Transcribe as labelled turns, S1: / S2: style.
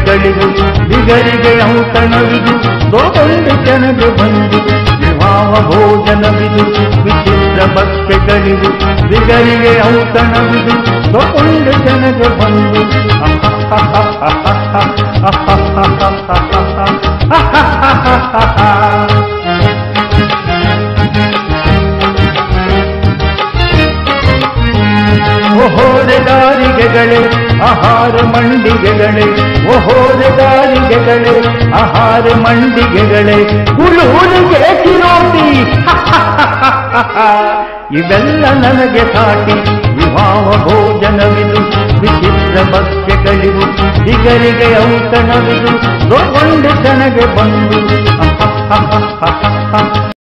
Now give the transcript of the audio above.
S1: ಭಕ್ಷ್ಯಗಳಿಗೂ ಬಿಗರಿಗೆ ಔತಣವಿದು ಗೋಗೊಂಡು ಜನಗೆ ಬಂದು ವಿವಾಹ ಭೋಜನವಿದು ವಿಚಿತ್ರ ಭಕ್ಷ್ಯಗಳಿಗೂ ಬಿಗರಿಗೆ ಔತಣವಿದು ಗೋಗೊಂಡು ಜನಗೆ ಬಂದು ಓಹೋರೆಗಾರಿಗೆಗಳೇ ಆಹಾರ ಮಂಡಿಗೆಗಳೇ ಓಹೋರೆಗಾರಿಗೆಗಳೇ ಆಹಾರ ಮಂಡಿಗೆಗಳೇ ಹುಳುಹುಳಿಗೆ ಚಿರೋಟಿ ಇವೆಲ್ಲ ನನಗೆ ಸಾಟಿ ವಿವಾಹ ಭೋಜನವಿದು ವಿಚಿತ್ರ ಭಕ್ಷ್ಯಗಳಿವು ದಿಗರಿಗೆ ಔತಣವಿದು ಗೋಗೊಂಡು ನನಗೆ ಬಂದು